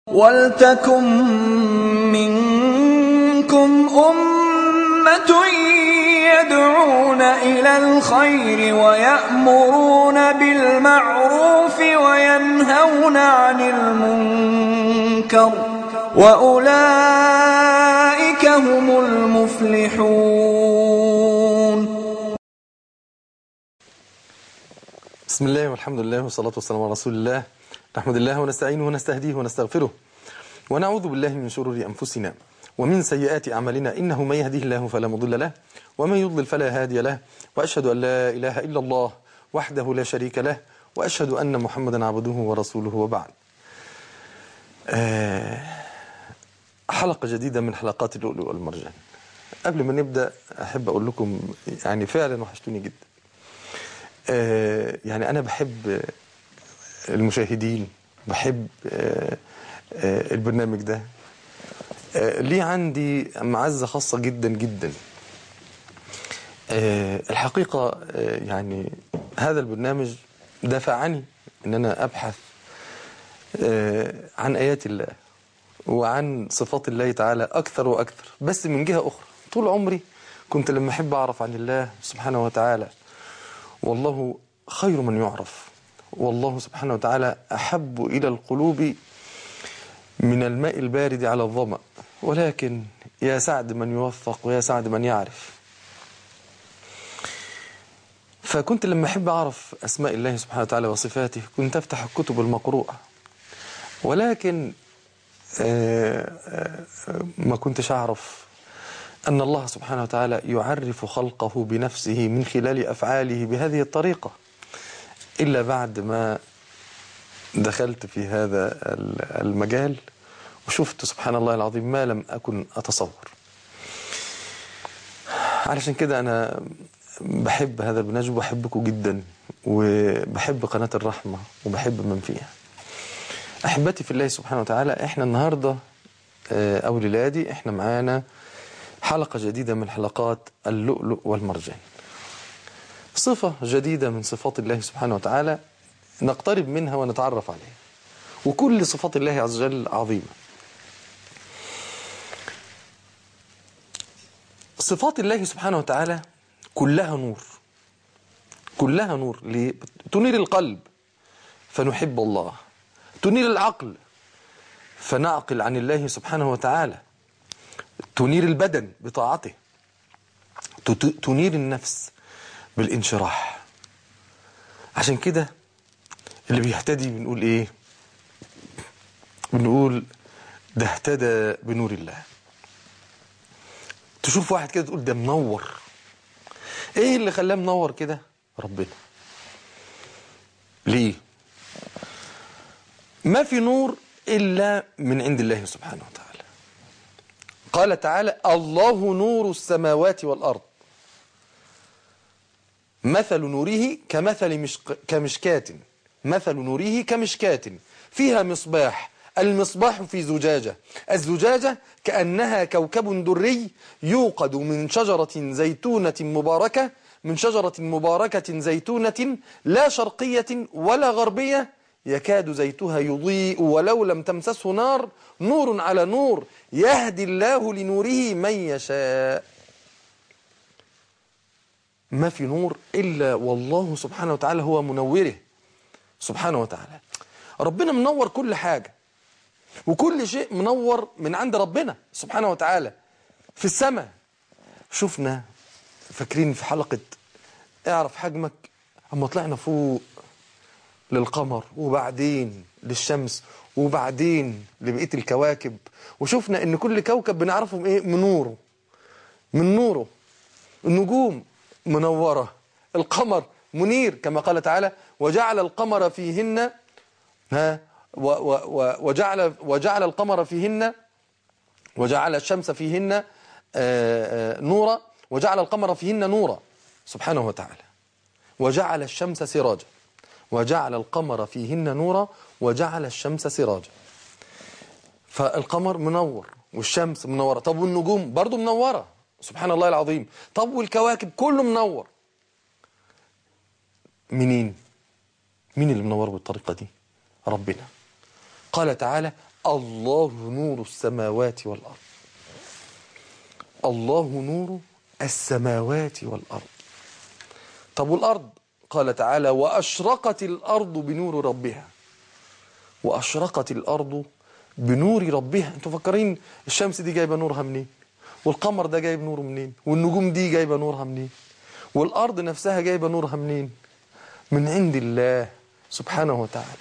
وَلْتَكُن مِّنكُمْ أُمَّةٌ يَدْعُونَ إِلَى الْخَيْرِ وَيَأْمُرُونَ بِالْمَعْرُوفِ وَيَنْهَوْنَ عَنِ الْمُنكَرِ ۚ وَأُولَٰئِكَ هُمُ الْمُفْلِحُونَ بسم الله والحمد لله والصلاة والسلام على رسول الله نحمد الله ونستعينه ونستهديه ونستغفره ونعوذ بالله من شرور أنفسنا ومن سيئات أعمالنا إنه من يهديه الله فلا مضل له ومن يضلل فلا هادي له وأشهد أن لا إله إلا الله وحده لا شريك له وأشهد أن محمدا عبده ورسوله وبعد آه حلقة جديدة من حلقات اللؤلؤ والمرجان قبل ما نبدأ أحب أقول لكم يعني فعلا وحشتوني جدا آه يعني أنا بحب المشاهدين بحب آه آه البرنامج ده ليه عندي معزة خاصة جدا جدا الحقيقة يعني هذا البرنامج دفعني ان انا ابحث عن ايات الله وعن صفات الله تعالى اكثر واكثر بس من جهة اخرى طول عمري كنت لما احب اعرف عن الله سبحانه وتعالى والله خير من يعرف والله سبحانه وتعالى احب الى القلوب من الماء البارد على الظمأ ولكن يا سعد من يوفق ويا سعد من يعرف فكنت لما أحب أعرف أسماء الله سبحانه وتعالى وصفاته كنت أفتح الكتب المقروءة ولكن ما كنتش أعرف أن الله سبحانه وتعالى يعرف خلقه بنفسه من خلال أفعاله بهذه الطريقة إلا بعد ما دخلت في هذا المجال وشفت سبحان الله العظيم ما لم أكن أتصور علشان كده أنا بحب هذا البرنامج وبحبكم جدا وبحب قناة الرحمة وبحب من فيها أحبتي في الله سبحانه وتعالى إحنا النهاردة أو ليلادي إحنا معانا حلقة جديدة من حلقات اللؤلؤ والمرجان صفة جديدة من صفات الله سبحانه وتعالى نقترب منها ونتعرف عليها وكل صفات الله عز وجل عظيمة صفات الله سبحانه وتعالى كلها نور كلها نور ليه؟ تنير القلب فنحب الله تنير العقل فنعقل عن الله سبحانه وتعالى تنير البدن بطاعته تنير النفس بالانشراح عشان كده اللي بيهتدي بنقول ايه بنقول ده اهتدى بنور الله تشوف واحد كده تقول ده منور ايه اللي خلاه منور كده ربنا ليه ما في نور الا من عند الله سبحانه وتعالى قال تعالى الله نور السماوات والارض مثل نوره كمثل مشك... كمشكاة مثل نوره كمشكاة فيها مصباح المصباح في زجاجة الزجاجة كأنها كوكب دري يوقد من شجرة زيتونة مباركة من شجرة مباركة زيتونة لا شرقية ولا غربية يكاد زيتها يضيء ولو لم تمسسه نار نور على نور يهدي الله لنوره من يشاء ما في نور إلا والله سبحانه وتعالى هو منوره سبحانه وتعالى ربنا منور كل حاجة وكل شيء منور من عند ربنا سبحانه وتعالى في السماء شفنا فاكرين في حلقة اعرف حجمك اما طلعنا فوق للقمر وبعدين للشمس وبعدين لبقية الكواكب وشفنا ان كل كوكب بنعرفه ايه من نوره من نوره النجوم منورة القمر منير كما قال تعالى وجعل القمر فيهن ها و و وجعل وجعل القمر فيهن وجعل الشمس فيهن نورا وجعل القمر فيهن نورا سبحانه وتعالى وجعل الشمس سراجا وجعل القمر فيهن نورا وجعل الشمس سراجا فالقمر منور والشمس منورة طب والنجوم برضو منورة سبحان الله العظيم طب والكواكب كله منور منين مين اللي منور بالطريقة دي ربنا قال تعالى الله نور السماوات والأرض الله نور السماوات والأرض طب والأرض قال تعالى وأشرقت الأرض بنور ربها وأشرقت الأرض بنور ربها انتوا فكرين الشمس دي جايبة نورها منين والقمر ده جايب نوره منين والنجوم دي جايبة نورها منين والأرض نفسها جايبة نورها منين من عند الله سبحانه وتعالى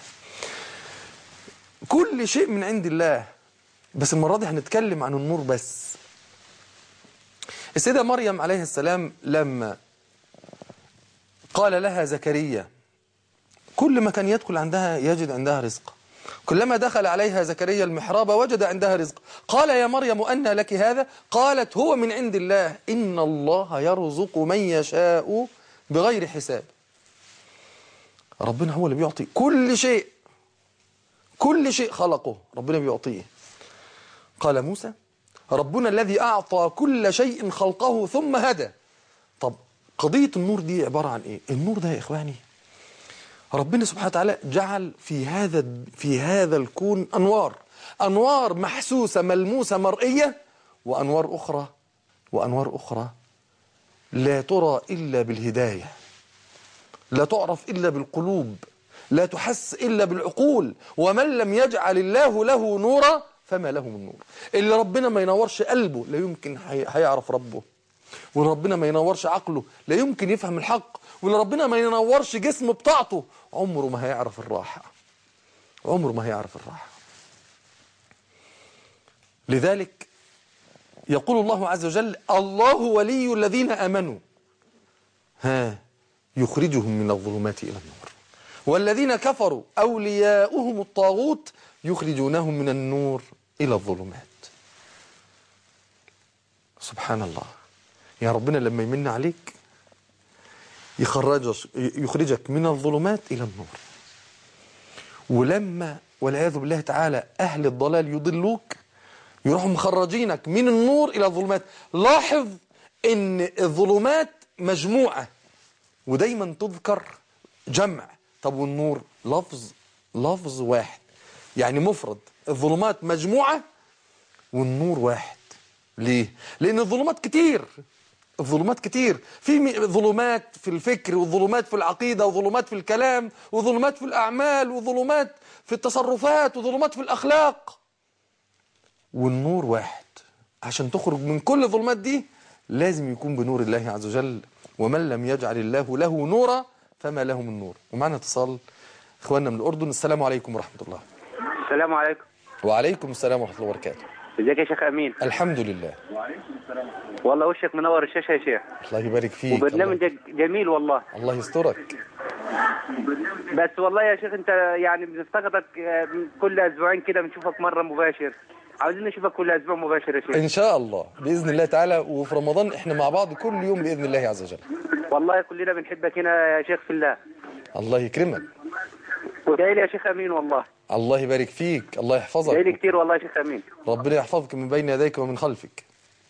كل شيء من عند الله بس المرة دي هنتكلم عن النور بس السيدة مريم عليه السلام لما قال لها زكريا كل ما كان يدخل عندها يجد عندها رزق كلما دخل عليها زكريا المحراب وجد عندها رزق قال يا مريم أن لك هذا قالت هو من عند الله إن الله يرزق من يشاء بغير حساب ربنا هو اللي بيعطي كل شيء كل شيء خلقه ربنا بيعطيه قال موسى ربنا الذي أعطى كل شيء خلقه ثم هدى طب قضية النور دي عبارة عن إيه النور ده يا إخواني ربنا سبحانه وتعالى جعل في هذا في هذا الكون أنوار أنوار محسوسة ملموسة مرئية وأنوار أخرى وأنوار أخرى لا ترى إلا بالهداية لا تعرف إلا بالقلوب لا تحس إلا بالعقول ومن لم يجعل الله له نورا فما له من نور اللي ربنا ما ينورش قلبه لا يمكن هيعرف ربه واللي ربنا ما ينورش عقله لا يمكن يفهم الحق واللي ربنا ما ينورش جسم بتاعته عمره ما هيعرف الراحة عمره ما هيعرف الراحة لذلك يقول الله عز وجل الله ولي الذين آمنوا ها يخرجهم من الظلمات إلى النور والذين كفروا أولياؤهم الطاغوت يخرجونهم من النور إلى الظلمات سبحان الله يا ربنا لما يمن عليك يخرجك, يخرجك من الظلمات إلى النور ولما والعياذ بالله تعالى أهل الضلال يضلوك يروحوا مخرجينك من النور إلى الظلمات لاحظ ان الظلمات مجموعة ودايما تذكر جمع طب والنور لفظ لفظ واحد يعني مفرد الظلمات مجموعة والنور واحد ليه؟ لأن الظلمات كتير الظلمات كتير في ظلمات في الفكر وظلمات في العقيدة وظلمات في الكلام وظلمات في الأعمال وظلمات في التصرفات وظلمات في الأخلاق والنور واحد عشان تخرج من كل الظلمات دي لازم يكون بنور الله عز وجل ومن لم يجعل الله له نورا فما له من نور ومعنا اتصال اخواننا من الأردن السلام عليكم ورحمة الله السلام عليكم وعليكم السلام ورحمة الله وبركاته ازيك يا شيخ امين الحمد لله والله وشك منور الشاشه يا شيخ الله يبارك فيك وبرنامجك جميل والله الله يسترك بس والله يا شيخ انت يعني بنفتقدك آه، كل اسبوعين كده بنشوفك مره مباشر عاوزين نشوفك كل اسبوع مباشر يا شيخ ان شاء الله باذن الله تعالى وفي رمضان احنا مع بعض كل يوم باذن الله عز وجل والله كلنا بنحبك هنا يا شيخ في الله الله يكرمك وادعي لي يا شيخ امين والله الله يبارك فيك الله ادعي لي يحفظك كتير والله يا شيخ امين ربنا يحفظك من بين يديك ومن خلفك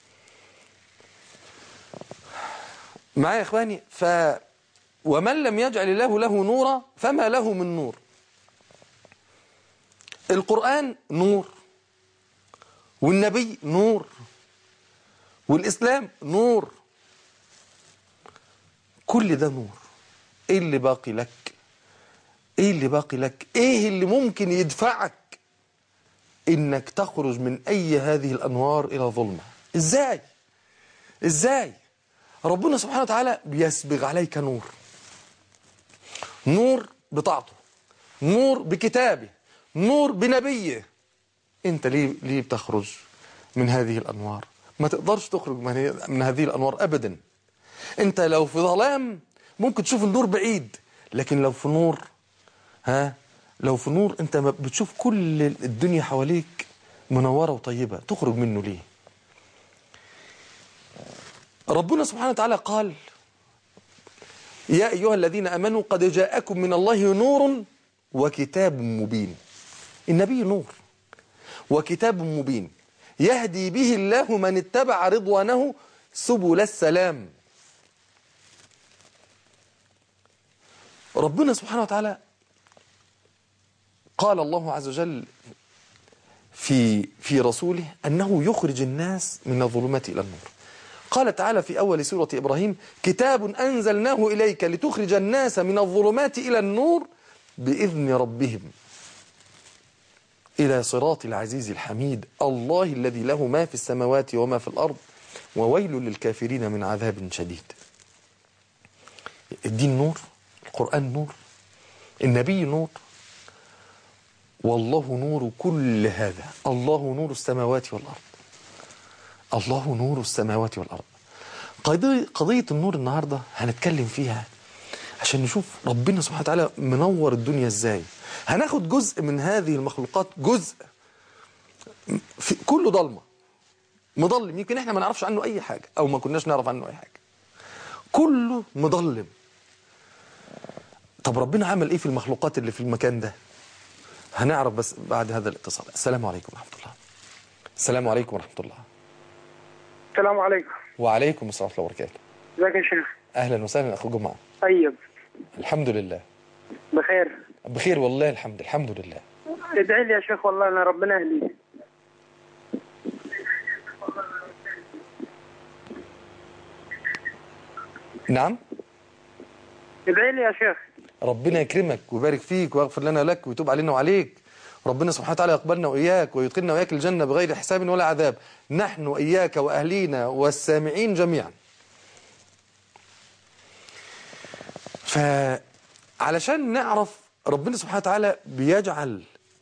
معايا يا اخواني ف ومن لم يجعل الله له نورا فما له من نور القرآن نور والنبي نور والإسلام نور كل ده نور ايه اللي باقي لك ايه اللي باقي لك ايه اللي ممكن يدفعك انك تخرج من اي هذه الانوار الى ظلمة ازاي ازاي ربنا سبحانه وتعالى بيسبغ عليك نور نور بطاعته نور بكتابه نور بنبيه انت ليه ليه بتخرج من هذه الانوار ما تقدرش تخرج من هي- من هذه الانوار ابدا انت لو في ظلام ممكن تشوف النور بعيد لكن لو في نور ها لو في نور انت ما بتشوف كل الدنيا حواليك منورة وطيبة تخرج منه ليه ربنا سبحانه وتعالى قال يا أيها الذين أمنوا قد جاءكم من الله نور وكتاب مبين النبي نور وكتاب مبين يهدي به الله من اتبع رضوانه سبل السلام ربنا سبحانه وتعالى قال الله عز وجل في في رسوله أنه يخرج الناس من الظلمات إلى النور قال تعالى في أول سورة إبراهيم كتاب أنزلناه إليك لتخرج الناس من الظلمات إلى النور بإذن ربهم إلى صراط العزيز الحميد الله الذي له ما في السماوات وما في الأرض وويل للكافرين من عذاب شديد الدين نور القرآن نور النبي نور والله نور كل هذا الله نور السماوات والأرض الله نور السماوات والأرض قضية, قضية النور النهاردة هنتكلم فيها عشان نشوف ربنا سبحانه وتعالى منور الدنيا ازاي هناخد جزء من هذه المخلوقات جزء في كله ضلمة مضلم يمكن احنا ما نعرفش عنه اي حاجة او ما كناش نعرف عنه اي حاجة كله مضلم طب ربنا عمل ايه في المخلوقات اللي في المكان ده هنعرف بس بعد هذا الاتصال السلام عليكم ورحمة الله السلام عليكم ورحمة الله السلام عليكم وعليكم السلام ورحمة الله وبركاته ازيك يا شيخ أهلا وسهلا أخو جمعة طيب الحمد لله بخير بخير والله الحمد الحمد لله ادعي لي يا شيخ والله انا ربنا يهديك نعم ادعي لي يا شيخ ربنا يكرمك ويبارك فيك ويغفر لنا لك ويتوب علينا وعليك ربنا سبحانه وتعالى يقبلنا وإياك ويدخلنا وإياك الجنة بغير حساب ولا عذاب نحن وإياك وأهلينا والسامعين جميعا فعلشان نعرف ربنا سبحانه وتعالى بيجعل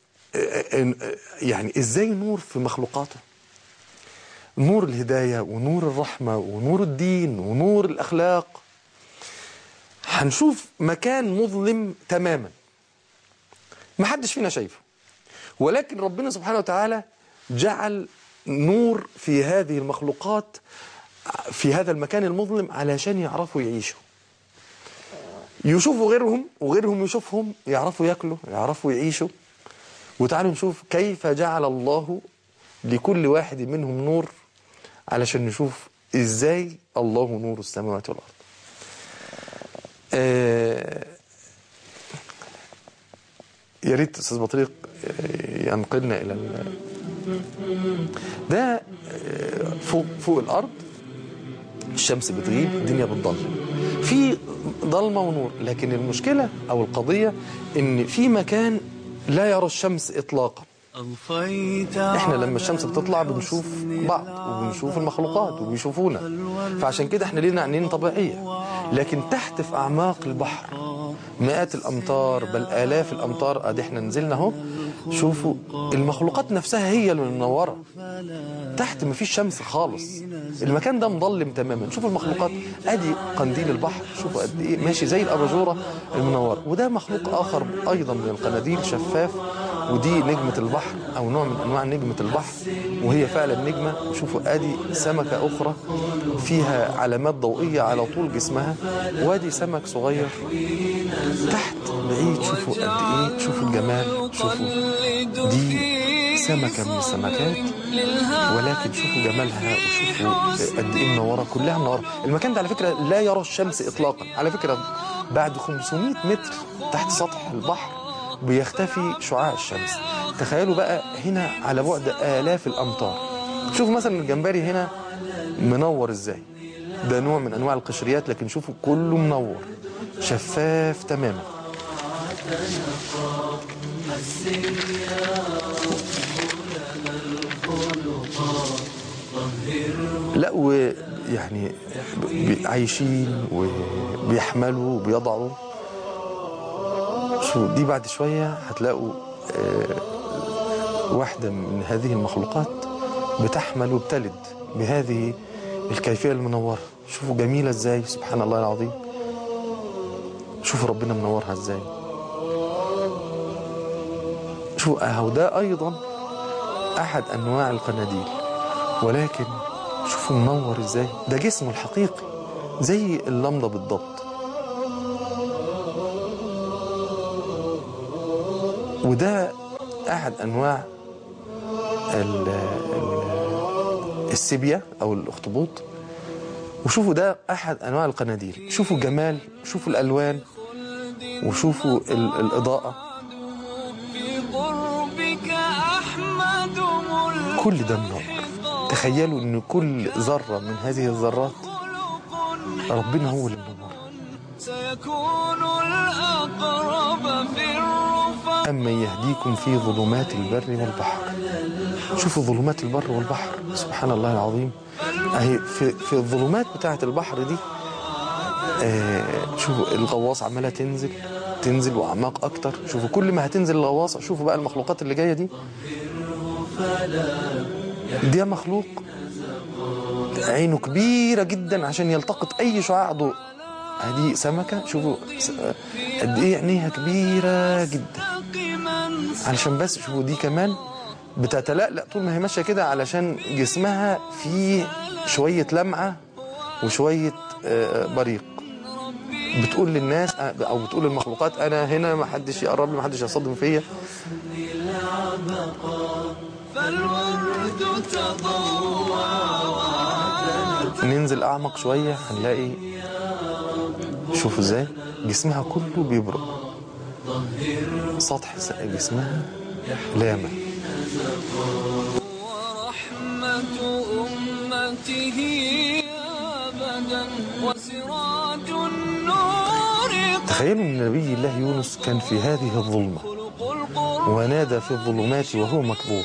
يعني ازاي نور في مخلوقاته نور الهداية ونور الرحمة ونور الدين ونور الأخلاق هنشوف مكان مظلم تماما ما حدش فينا شايفه ولكن ربنا سبحانه وتعالى جعل نور في هذه المخلوقات في هذا المكان المظلم علشان يعرفوا يعيشوا يشوفوا غيرهم وغيرهم يشوفهم يعرفوا ياكلوا يعرفوا يعيشوا وتعالوا نشوف كيف جعل الله لكل واحد منهم نور علشان نشوف ازاي الله نور السماوات والارض آه يا ريت استاذ بطريق ينقلنا الى ال... ده فوق فوق الارض الشمس بتغيب الدنيا بتضلم في ضلمه ونور لكن المشكله او القضيه ان في مكان لا يرى الشمس اطلاقا احنا لما الشمس بتطلع بنشوف بعض وبنشوف المخلوقات وبيشوفونا فعشان كده احنا لينا عينين طبيعيه لكن تحت في اعماق البحر مئات الامتار بل الاف الامتار ادي احنا نزلنا اهو شوفوا المخلوقات نفسها هي اللي منوره تحت ما فيش شمس خالص المكان ده مظلم تماما شوفوا المخلوقات ادي قنديل البحر شوفوا قد ايه ماشي زي الاباجوره المنوره وده مخلوق اخر ايضا من القناديل شفاف ودي نجمة البحر أو نوع من أنواع نجمة البحر وهي فعلا نجمة شوفوا أدي سمكة أخرى فيها علامات ضوئية على طول جسمها وادي سمك صغير تحت بعيد شوفوا قد إيه شوفوا الجمال شوفوا دي سمكة من السمكات ولكن شوفوا جمالها وشوفوا قد إيه منورة كلها منورة المكان ده على فكرة لا يرى الشمس إطلاقا على فكرة بعد 500 متر تحت سطح البحر بيختفي شعاع الشمس تخيلوا بقى هنا على بعد آلاف الأمتار شوفوا مثلا الجمبري هنا منور ازاي ده نوع من أنواع القشريات لكن شوفوا كله منور شفاف تماما لا ويعني عايشين وبيحملوا وبيضعوا شو دي بعد شوية هتلاقوا واحدة من هذه المخلوقات بتحمل وبتلد بهذه الكيفية المنورة شوفوا جميلة ازاي سبحان الله العظيم شوفوا ربنا منورها ازاي شوفوا اهو ده ايضا احد انواع القناديل ولكن شوفوا منور ازاي ده جسمه الحقيقي زي اللمضة بالضبط وده احد انواع ال ال السيبيا او الاخطبوط وشوفوا ده احد انواع القناديل شوفوا الجمال شوفوا الالوان وشوفوا ال الاضاءه بقربك أحمد كل ده منور تخيلوا ان كل ذرة من هذه الذرات ربنا هو اللي منور سيكون الأقرب في الرفق أمن يهديكم في ظلمات البر والبحر شوفوا ظلمات البر والبحر سبحان الله العظيم أهي في, في الظلمات بتاعة البحر دي آه شوفوا الغواص عمالة تنزل تنزل وأعماق أكتر شوفوا كل ما هتنزل الغواصة شوفوا بقى المخلوقات اللي جاية دي دي مخلوق عينه كبيرة جدا عشان يلتقط أي شعاع ضوء هذه سمكة شوفوا س- قد إيه عينيها كبيرة جدا علشان بس شوفوا دي كمان بتتلألأ طول ما هي ماشية كده علشان جسمها فيه شوية لمعة وشوية آه، بريق بتقول للناس آه، او بتقول للمخلوقات انا هنا ما حدش يقرب لي ما حدش يصدم فيا فالورد تضوى ننزل اعمق شويه هنلاقي شوفوا ازاي جسمها كله بيبرق سطح س- جسمها لامع ورحمة أمته أبدا وسراج النور تخيلوا ان نبي الله يونس كان في هذه الظلمه خلق القرآن ونادى في الظلمات وهو مكظوم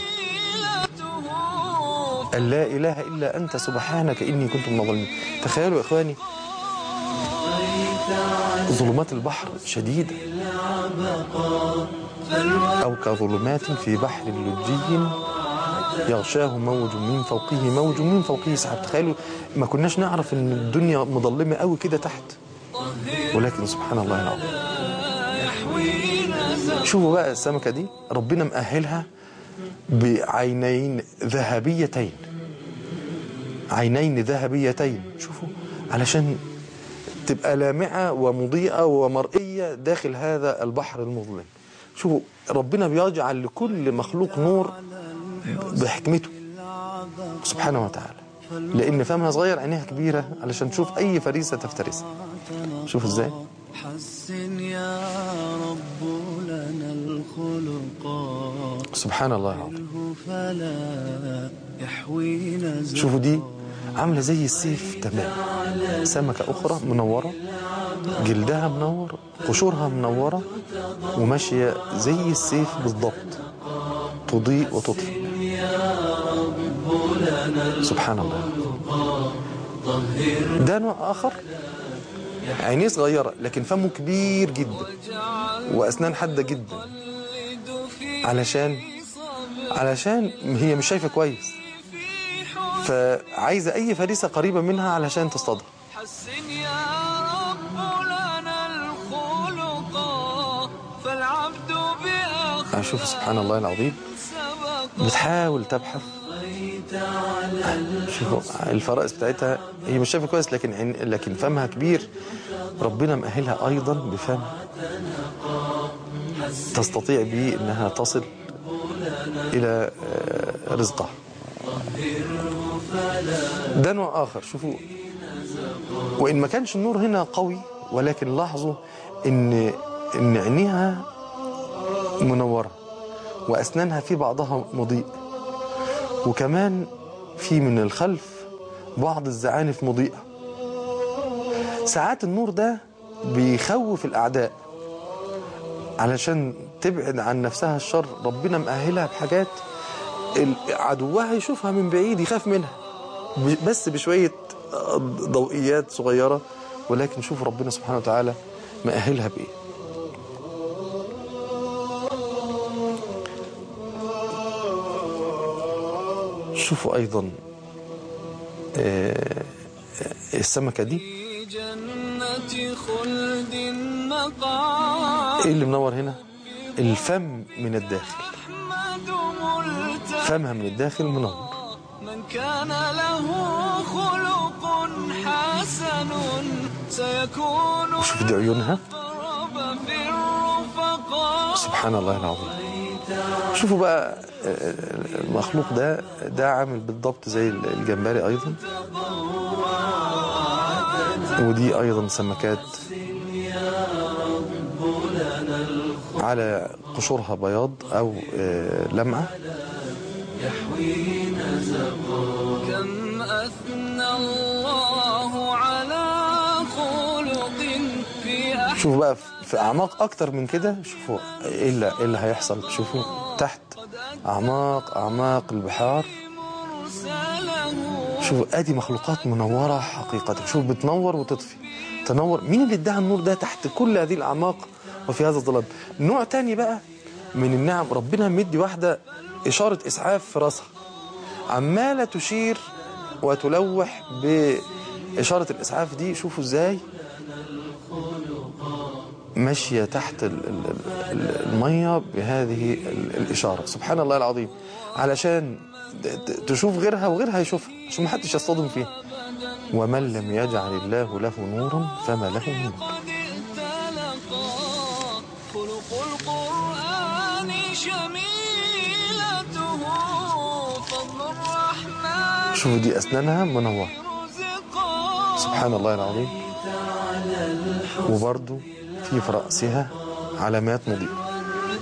ليلته أن لا إله إلا أنت سبحانك إني كنت من الظالمين تخيلوا يا إخواني ظلمات البحر شديدة أو كظلمات في بحر لجي يغشاه موج من فوقه موج من فوقه سحاب تخيلوا ما كناش نعرف ان الدنيا مظلمة قوي كده تحت ولكن سبحان الله العظيم شوفوا بقى السمكة دي ربنا مأهلها بعينين ذهبيتين عينين ذهبيتين شوفوا علشان تبقى لامعة ومضيئة ومرئية داخل هذا البحر المظلم شوفوا ربنا بيجعل لكل مخلوق نور بحكمته سبحانه وتعالى لأن فمها صغير عينيها كبيرة علشان تشوف أي فريسة تفترسها شوفوا ازاي حسن يا رب لنا الخلقا سبحان الله العظيم منه فلا يحوينا زوال شوفوا دي عاملة زي السيف تمام سمكة أخرى منورة جلدها منور قشورها منورة وماشية زي السيف بالضبط تضيء وتطفئ سبحان الله ده نوع آخر عينيه صغيرة لكن فمه كبير جدا وأسنان حادة جدا علشان علشان هي مش شايفة كويس فعايزة أي فريسة قريبة منها علشان تصطادها حسن يا رب لنا الخلقا فالعبد بأخ شوف سبحان الله العظيم سبق بتحاول تبحث شوفوا الفرائس بتاعتها هي مش شايفة كويس لكن عين لكن فمها كبير ربنا مأهلها أيضا بفم تستطيع به إنها تصل إلى آه، رزقها ده نوع آخر شوفوا وإن ما كانش النور هنا قوي ولكن لاحظوا إن إن عينيها منورة وأسنانها في بعضها مضيء وكمان في من الخلف بعض الزعانف مضيئة ساعات النور ده بيخوف الأعداء علشان تبعد عن نفسها الشر ربنا مأهلها بحاجات ال- عدوها يشوفها من بعيد يخاف منها ب- بس بشوية ضوئيات صغيرة ولكن شوف ربنا سبحانه وتعالى مأهلها بإيه شوفوا أيضا آه، آه، السمكة دي في جنة خلد مقعد إيه اللي منور هنا الفم من الداخل أحمد ملتقى فمها من الداخل منور من كان له خلق حسن سيكون وشوف دي عيونها أقرب في الرفقاء سبحان الله العظيم شوفوا بقى آه، المخلوق ده ده عامل بالضبط زي الجمبري أيضا ودي أيضا سمكات على قشورها بياض أو آه، لمعة كم أثنى الله على خلق في أحد شوفوا بقى في اعماق اكتر من كده شوفوا ايه اللي, إيه اللي هيحصل شوفوا تحت اعماق اعماق البحار مرسله شوفوا ادي مخلوقات منوره حقيقه شوف بتنور وتطفي تنور مين اللي ادعى النور ده تحت كل هذه الاعماق وفي هذا الظلام نوع تاني بقى من النعم ربنا مدي واحده اشاره اسعاف في راسها عماله تشير وتلوح باشاره الاسعاف دي شوفوا ازاي ماشيه تحت ال- ال- ال- الميه بهذه ال- الاشاره سبحان الله العظيم علشان ت- ت- تشوف غيرها وغيرها يشوفها عشان ما حدش يصطدم فيها ومن لم يجعل الله له نورا فما له من نور قد اتلقى خلق القرآن شميلته فضل الرحمن شوفوا دي اسنانها منوره رزقا سبحان الله العظيم وبرضو في في رأسها علامات مضيئة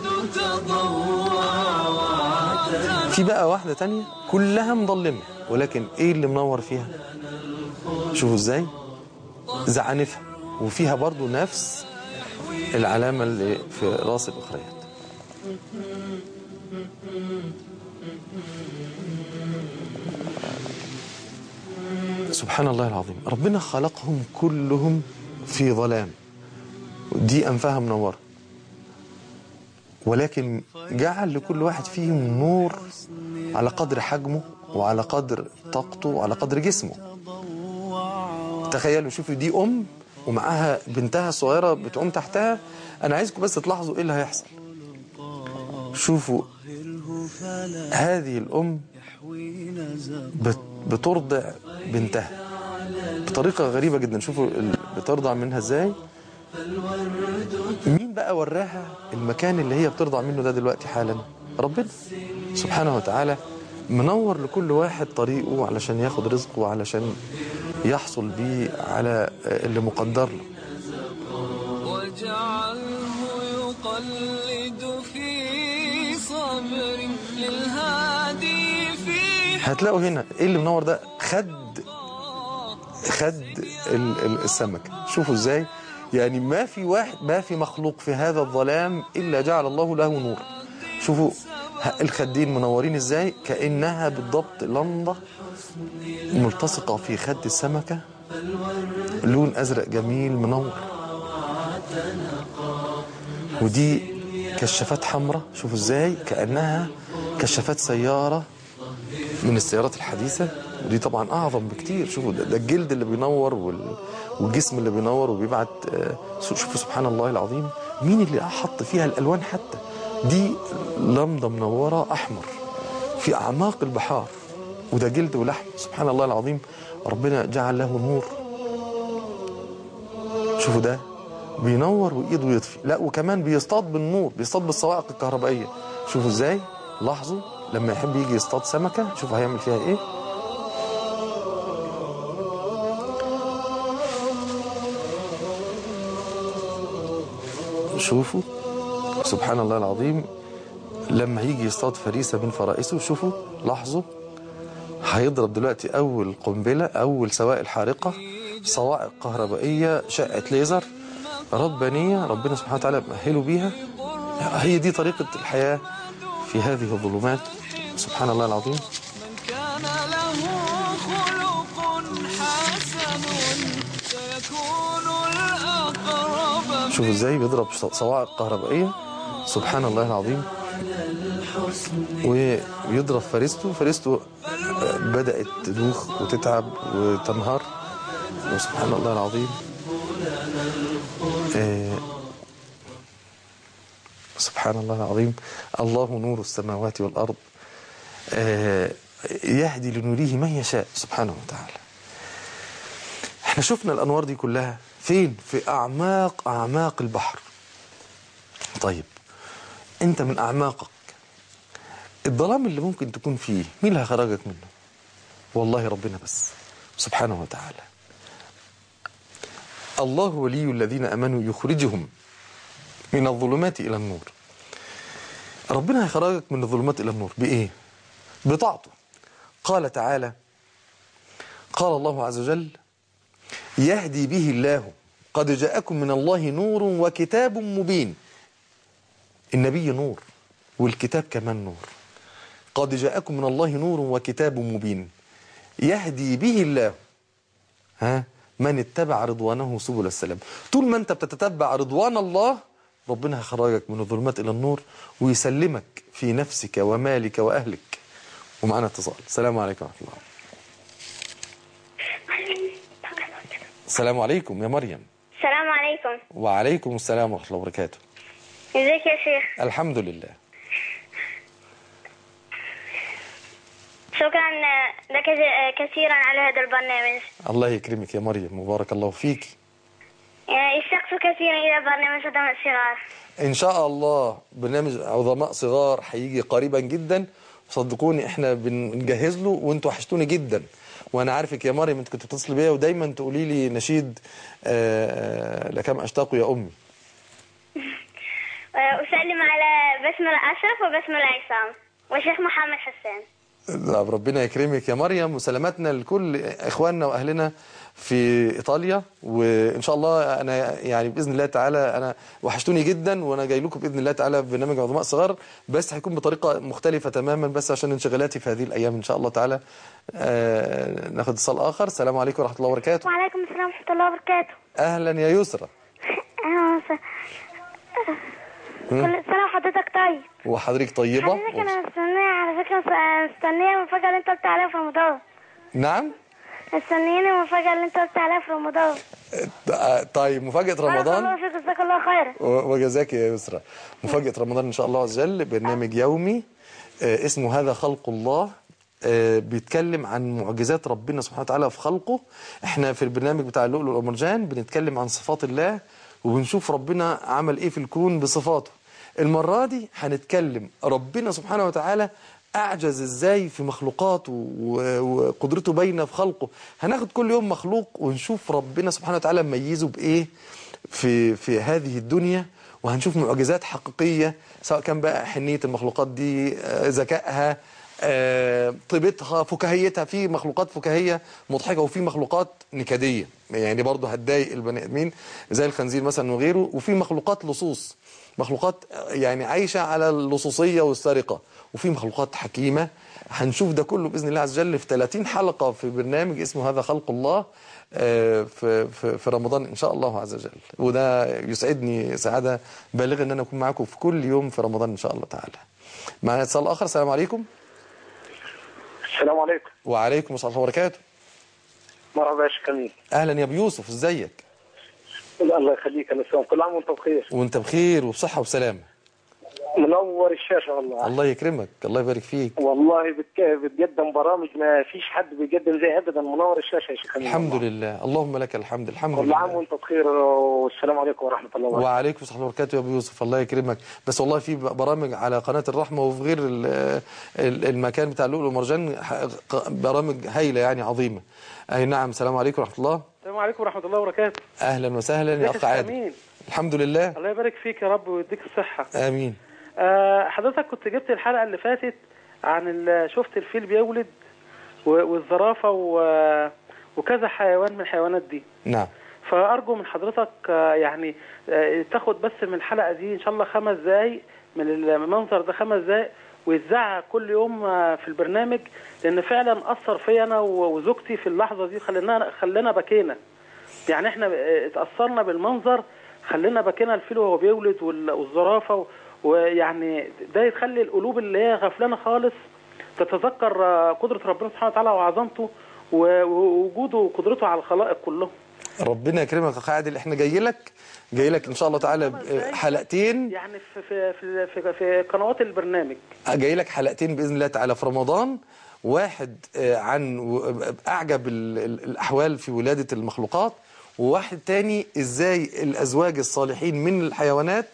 في بقى واحدة تانية كلها مظلمة ولكن ايه اللي منور فيها شوفوا ازاي زعانفها وفيها برضو نفس العلامة اللي في راس الأخريات سبحان الله العظيم ربنا خلقهم كلهم في ظلام دي أنفها منورة ولكن جعل لكل واحد فيهم نور على قدر حجمه وعلى قدر طاقته وعلى قدر جسمه تخيلوا شوفوا دي أم ومعاها بنتها الصغيرة بتقوم تحتها أنا عايزكم بس تلاحظوا إيه اللي هيحصل شوفوا هذه الأم بت- بترضع بنتها بطريقة غريبة جدا شوفوا ال- بترضع منها ازاي مين بقى وراها المكان اللي هي بترضع منه ده دلوقتي حالا ربنا سبحانه وتعالى منور لكل واحد طريقه علشان ياخد رزقه وعلشان يحصل بيه على اللي مقدر له واجعله يقلد في صبر للهادي في هتلاقوا هنا ايه اللي منور ده خد خد ال- ال- السمك شوفوا ازاي يعني ما في واحد ما في مخلوق في هذا الظلام الا جعل الله له نور شوفوا ه- الخدين منورين ازاي كانها بالضبط لمضه ملتصقه في خد السمكه لون ازرق جميل منور ودي كشافات حمراء شوفوا ازاي كانها كشافات سياره من السيارات الحديثة ودي طبعا أعظم بكتير شوفوا ده, ده الجلد اللي بينور وال... والجسم اللي بينور وبيبعت آه، شوفوا سبحان الله العظيم مين اللي حط فيها الألوان حتى دي لمضة منورة أحمر في أعماق البحار وده جلد ولحم سبحان الله العظيم ربنا جعل له نور شوفوا ده بينور وايده يطفي لا وكمان بيصطاد بالنور بيصطاد بالصواعق الكهربائيه شوفوا ازاي لاحظوا لما يحب يجي يصطاد سمكه شوفوا هيعمل فيها ايه شوفوا سبحان الله العظيم لما هيجي يصطاد فريسه من فرائسه شوفوا لاحظوا هيضرب دلوقتي اول قنبله اول سوائل حارقه صواعق كهربائيه شقه ليزر ربانيه ربنا سبحانه وتعالى مأهله بيها هي دي طريقه الحياه في هذه الظلمات سبحان الله العظيم من كان له خلق حسن سيكون الأقرب شوفوا ازاي بيضرب صواعق كهربائيه سبحان الله العظيم ويضرب فريسته فريسته بدأت تدوخ وتتعب وتنهار وسبحان الله العظيم آه، سبحان الله العظيم الله نور السماوات والأرض آه، يهدي لنوره من يشاء سبحانه وتعالى احنا شفنا الأنوار دي كلها فين في أعماق أعماق البحر طيب انت من أعماقك الظلام اللي ممكن تكون فيه مين اللي هيخرجك منه والله ربنا بس سبحانه وتعالى الله ولي الذين امنوا يخرجهم من الظلمات الى النور ربنا هيخرجك من الظلمات الى النور بايه بطاعته قال تعالى قال الله عز وجل يهدي به الله قد جاءكم من الله نور وكتاب مبين النبي نور والكتاب كمان نور قد جاءكم من الله نور وكتاب مبين يهدي به الله ها من اتبع رضوانه سبل السلام طول ما انت بتتتبع رضوان الله ربنا هيخرجك من الظلمات الى النور ويسلمك في نفسك ومالك واهلك ومعنا اتصال السلام عليكم ورحمه الله السلام عليكم يا مريم السلام عليكم وعليكم السلام ورحمه الله وبركاته ازيك يا شيخ الحمد لله شكرا لك كثيرا على هذا البرنامج الله يكرمك يا مريم مبارك الله فيك يعني اشتقت كثيرا إلى برنامج عظماء الصغار ان شاء الله برنامج عظماء صغار هيجي قريبا جدا صدقوني احنا بنجهز له وانتوا وحشتوني جدا وانا عارفك يا مريم انت كنت بتتصلي بيا ودايما تقولي لي نشيد آه، لكم اشتاق يا امي أسلم على بسمة أشرف وبسمة عصام وشيخ محمد حسان لا، ربنا يكرمك يا مريم وسلامتنا لكل اخواننا واهلنا في ايطاليا وان شاء الله انا يعني باذن الله تعالى انا وحشتوني جدا وانا جاي لكم باذن الله تعالى في برنامج عظماء صغار بس هيكون بطريقه مختلفه تماما بس عشان انشغالاتي في هذه الايام ان شاء الله تعالى آه ناخد اتصال اخر السلام عليكم ورحمه الله وبركاته وعليكم السلام ورحمة الله وبركاته اهلا يا يسرى أهلا وسهلا كل سنة وحضرتك طيب وحضرتك طيبه حضرتك أنا مستنية على فكرة مستنية المفاجأة اللي أنت قلت عليها في رمضان نعم مستنيين المفاجأة اللي أنت قلت عليها في رمضان آه، طيب مفاجاه بارك رمضان الله فيك جزاك الله خيرا و- وجزاك يا يسرى مفاجأة رمضان إن شاء الله عز وجل برنامج يومي آه، اسمه هذا خلق الله آه، بيتكلم عن معجزات ربنا سبحانه وتعالى في خلقه احنا في البرنامج بتاع اللؤلؤ والمرجان بنتكلم عن صفات الله وبنشوف ربنا عمل ايه في الكون بصفاته المرة دي هنتكلم ربنا سبحانه وتعالى أعجز إزاي في مخلوقاته و- وقدرته باينة في خلقه هناخد كل يوم مخلوق ونشوف ربنا سبحانه وتعالى ميزه بإيه في في هذه الدنيا وهنشوف معجزات حقيقية سواء كان بقى حنية المخلوقات دي آه، ذكائها آه، طيبتها فكاهيتها في مخلوقات فكاهية مضحكة وفي مخلوقات نكدية يعني برضه هتضايق البني آدمين زي الخنزير مثلا وغيره وفي مخلوقات لصوص مخلوقات يعني عايشة على اللصوصية والسرقة وفي مخلوقات حكيمة هنشوف ده كله بإذن الله عز وجل في 30 حلقة في برنامج اسمه هذا خلق الله آه، في في في رمضان ان شاء الله عز وجل وده يسعدني سعاده بالغه ان انا اكون معاكم في كل يوم في رمضان ان شاء الله تعالى. معنا اتصال اخر السلام عليكم السلام عليكم وعليكم السلام ورحمه الله وبركاته. مرحبا يا شيخ امين اهلا يا ابو يوسف ازيك؟ الله يخليك انا سلام كل عام وانت بخير وانت بخير وبصحه وسلامه. منور الشاشه والله الله يكرمك الله يبارك فيك. والله بتك- بتقدم برامج ما فيش حد بيقدم زي ابدا منور الشاشه يا شيخ امين الحمد والله. لله اللهم لك الحمد الحمد كل عام لله. وانت بخير والسلام عليكم ورحمه الله وبركاته وعليكم السلام وبركاته يا ابو يوسف الله يكرمك بس والله في برامج على قناه الرحمه وفي غير ال- ال- المكان بتاع اللؤلؤ والمرجان ح- برامج هايله يعني عظيمه اي نعم السلام عليكم ورحمه الله السلام عليكم ورحمة الله وبركاته اهلا وسهلا يا ازيك اخ يا شيخ عادل أمين الحمد لله الله يبارك فيك يا رب ويديك الصحة امين آه حضرتك كنت جبت الحلقة اللي فاتت عن ال- شفت الفيل بيولد و- والزرافة و- وكذا حيوان من الحيوانات دي نعم فأرجو من حضرتك آه يعني آه تاخد بس من الحلقة دي إن شاء الله خمس دقايق من المنظر ده خمس دقايق ويتذاع كل يوم آه، في البرنامج لأن فعلا أثر فيا أنا و- وزوجتي في اللحظة دي خلينا خلينا بكينا يعني احنا آه، اتأثرنا بالمنظر خلينا بكينا الفيل وهو بيولد وال- والزرافة و- ويعني ده يخلي القلوب اللي هي غفلانة خالص تتذكر آه، قدرة ربنا سبحانه وتعالى وعظمته و- ووجوده وقدرته على الخلائق كلهم ربنا يكرمك يا اخ عادل احنا جاي لك جاي لك ان شاء الله تعالى ب- حلقتين يعني في في في في, في قنوات البرنامج جاي لك حلقتين باذن الله تعالى في رمضان واحد آه، عن و- اعجب ال- ال- الاحوال في ولاده المخلوقات وواحد تاني ازاي الازواج الصالحين من الحيوانات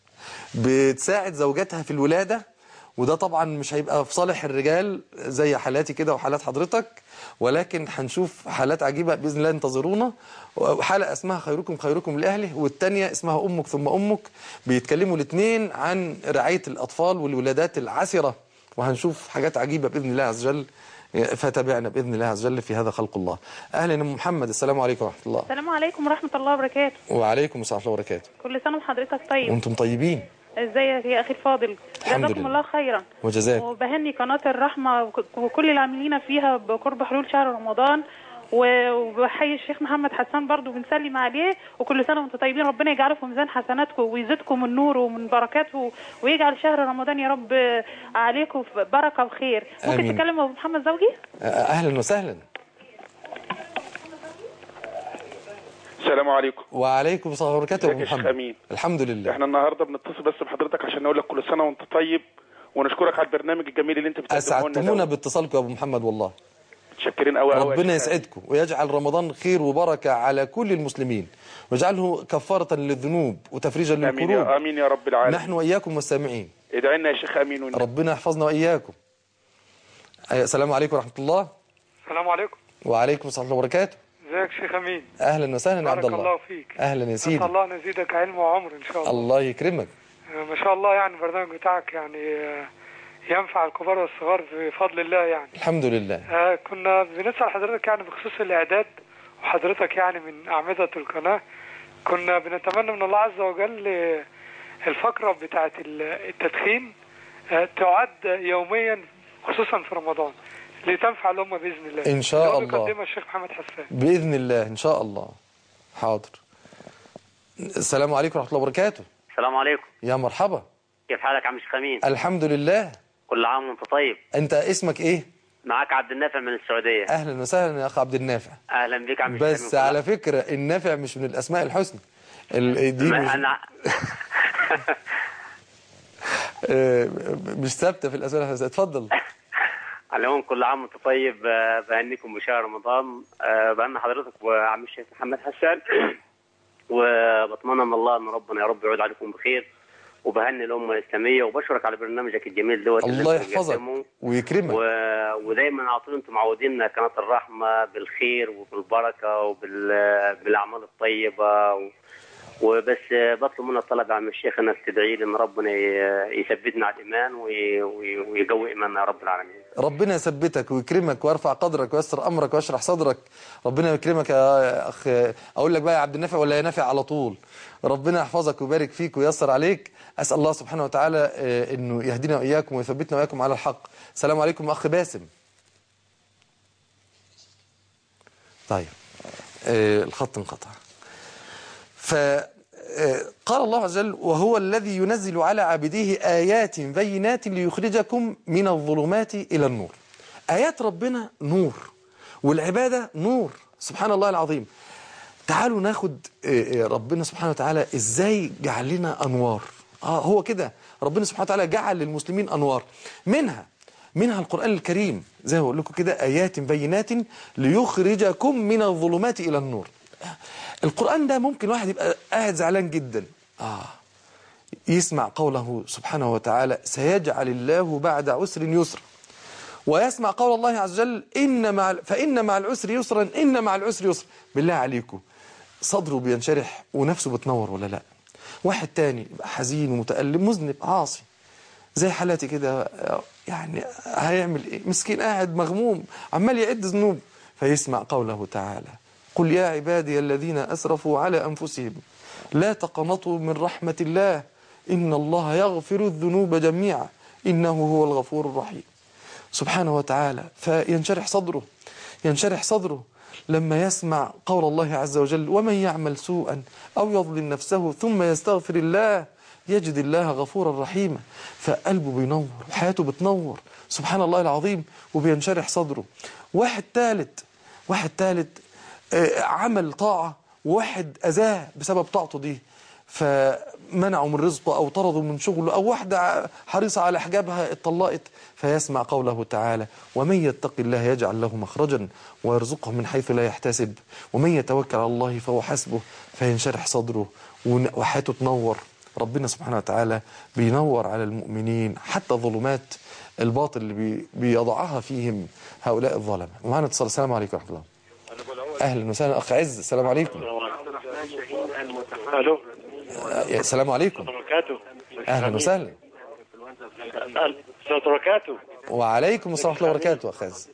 بتساعد زوجاتها في الولاده وده طبعا مش هيبقى في صالح الرجال زي حالاتي كده وحالات حضرتك ولكن هنشوف حالات عجيبه باذن الله انتظرونا حلقه اسمها خيركم خيركم لاهله والثانيه اسمها امك ثم امك بيتكلموا الاثنين عن رعايه الاطفال والولادات العسره وهنشوف حاجات عجيبة بإذن الله عز وجل فتابعنا بإذن الله عز وجل في هذا خلق الله أهلا أم محمد السلام عليكم ورحمة الله السلام عليكم ورحمة الله وبركاته وعليكم السلام ورحمة الله وبركاته كل سنة وحضرتك طيب وأنتم طيبين ازيك يا أخي الفاضل الحمد جزاكم لله. الله خيرا وجزاك وبهني قناة الرحمة وك- وكل العاملين فيها بقرب حلول شهر رمضان و- وبحيي الشيخ محمد حسان برضو بنسلم عليه وكل سنة وانتم طيبين ربنا يجعله في ميزان حسناتكم ويزيدكم من نوره ومن بركاته ويجعل شهر رمضان يا رب عليكم في بركة وخير ممكن آمين. تكلم أبو محمد زوجي؟ أهلا وسهلا السلام عليكم وعليكم السلام ورحمة الله ازيك يا وبركاته شيخ أمين؟ الحمد لله احنا النهارده بنتصل بس بحضرتك عشان نقول لك كل سنه وانت طيب ونشكرك على البرنامج الجميل اللي انت بتقدمه لنا أسعدتمونا ده. باتصالكم يا أبو محمد والله متشكرين قوي قوي ربنا يسعدكم ويجعل رمضان خير وبركة على كل المسلمين ويجعله كفارة للذنوب وتفريجا امين للكروب يا امين يا رب العالمين نحن وإياكم والسامعين ادعي لنا يا شيخ امين ون... ربنا يحفظنا وإياكم أي- السلام عليكم ورحمة الله السلام عليكم وعليكم السلام ورحمة الله وبركاته ازيك شيخ امين أهلا وسهلا يا عبد بارك الله الله فيك أهلا يا نسال سيدي الله ان يزيدك علم وعمر ان شاء الله الله يكرمك آه، ما شاء الله يعني البرنامج بتاعك يعني آه، ينفع الكبار والصغار بفضل الله يعني الحمد لله آه، كنا بنسأل حضرتك يعني بخصوص الإعداد وحضرتك يعني من أعمدة القناة كنا بنتمنى من الله عز وجل آه، الفقرة بتاعت ال- التدخين آه، تعد يوميا خصوصا في رمضان لتنفع الأمة بإذن الله إن شاء اللي هو الله. بيقدمها الشيخ محمد حسان بإذن الله إن شاء الله حاضر السلام عليكم ورحمة الله وبركاته السلام عليكم يا مرحبا كيف حالك عم شيخ امين الحمد لله كل عام وانت طيب أنت اسمك إيه معك عبد النافع من السعوديه أهلا وسهلا يا أخ عبد النافع اهلا بك عم شيخ بس أمين. على فكرة النافع مش من الأسماء الحسنى ال- دي ما مش, انا آه، مش ثابتة في الأسماء الحسنى اتفضل على العموم كل عام وانت طيب آه، بهنيكم بشهر رمضان آه، بهني حضرتك وعم الشيخ محمد حسان وبتمنى من الله ان ربنا يا رب يعود عليكم بخير وبهني الامه الاسلاميه وبشكرك على برنامجك الجميل دوت اللي الله انتم يحفظك بتقدموه. ويكرمك و... ودايما على طول انتم معودين قناه الرحمه بالخير وبالبركه وبالاعمال الطيبه و... وبس بطلب منك طلب يا عم الشيخ انك تدعي لي ان ربنا ي- يثبتنا على الايمان وي... وي... ويقوي ايماننا يا رب العالمين. ربنا يثبتك ويكرمك ويرفع قدرك ويسر امرك ويشرح صدرك ربنا يكرمك يا اخ اقول لك بقى يا عبد النافع ولا يا نافع على طول ربنا يحفظك ويبارك فيك وييسر عليك اسال الله سبحانه وتعالى آه، انه يهدينا واياكم ويثبتنا واياكم على الحق السلام عليكم اخ باسم طيب آه، الخط انقطع فقال الله عز وجل وهو الذي ينزل على عبده آيات بينات ليخرجكم من الظلمات إلى النور آيات ربنا نور والعبادة نور سبحان الله العظيم تعالوا ناخد آه، آه، ربنا سبحانه وتعالى ازاي جعل لنا انوار اه هو كده ربنا سبحانه وتعالى جعل للمسلمين انوار منها منها القرآن الكريم زي ما بقول لكم كده آيات بينات ليخرجكم من الظلمات إلى النور القرآن ده ممكن واحد يبقى قاعد زعلان جدا آه يسمع قوله سبحانه وتعالى سيجعل الله بعد عسر يسرا ويسمع قول الله عز وجل إن مع فإن مع العسر يسرا إن مع العسر يسرا بالله عليكم صدره بينشرح ونفسه بتنور ولا لا واحد تاني يبقى حزين ومتألم مذنب عاصي زي حالاتي كده يعني هيعمل ايه مسكين قاعد مغموم عمال يعد ذنوب فيسمع قوله تعالى قل يا عبادي الذين أسرفوا على أنفسهم لا تقنطوا من رحمة الله إن الله يغفر الذنوب جميعا إنه هو الغفور الرحيم سبحانه وتعالى فينشرح صدره ينشرح صدره لما يسمع قول الله عز وجل ومن يعمل سوءا أو يظلم نفسه ثم يستغفر الله يجد الله غفورا رحيما فقلبه بينور وحياته بتنور سبحان الله العظيم وبينشرح صدره واحد ثالث واحد ثالث آه، عمل طاعة وواحد أذاه بسبب طاعته دي فمنعوا من رزقه أو طردوا من شغله أو واحدة حريصة على حجابها اتطلقت فيسمع قوله تعالى ومن يتق الله يجعل له مخرجا ويرزقه من حيث لا يحتسب ومن يتوكل على الله فهو حسبه فينشرح صدره ون- وحياته تنور ربنا سبحانه وتعالى بينور على المؤمنين حتى ظلمات الباطل اللي بي بيضعها فيهم هؤلاء الظلمة ومعنا اتصال السلام عليكم ورحمة الله أهلا وسهلا أخ عز السلام عليكم الو آه، السلام عليكم وبركاته أهلا وسهلا السلام وبركاته وعليكم السلام ورحمه الله وبركاته يا خاز